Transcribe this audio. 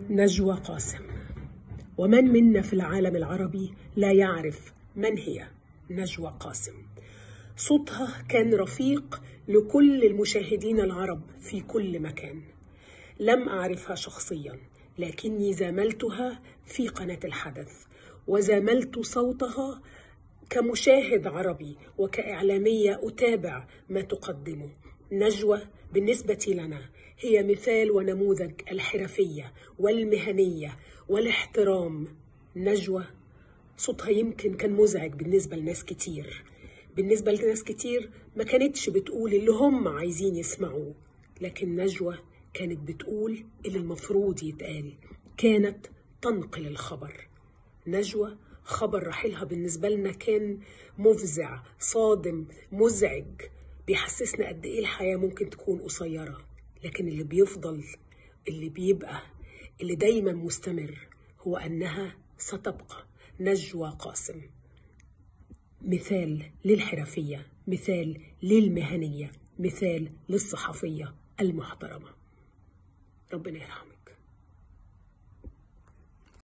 نجوى قاسم ومن منا في العالم العربي لا يعرف من هي نجوى قاسم صوتها كان رفيق لكل المشاهدين العرب في كل مكان لم اعرفها شخصيا لكني زاملتها في قناه الحدث وزاملت صوتها كمشاهد عربي وكاعلاميه اتابع ما تقدمه نجوى بالنسبه لنا هي مثال ونموذج الحرفيه والمهنيه والاحترام نجوى صوتها يمكن كان مزعج بالنسبه لناس كتير بالنسبه لناس كتير ما كانتش بتقول اللي هم عايزين يسمعوه لكن نجوى كانت بتقول اللي المفروض يتقال كانت تنقل الخبر نجوى خبر رحيلها بالنسبة لنا كان مفزع صادم مزعج بيحسسنا قد ايه الحياة ممكن تكون قصيرة لكن اللي بيفضل اللي بيبقى اللي دايما مستمر هو انها ستبقى نجوى قاسم مثال للحرفية مثال للمهنية مثال للصحفية المحترمة ربنا يرحمك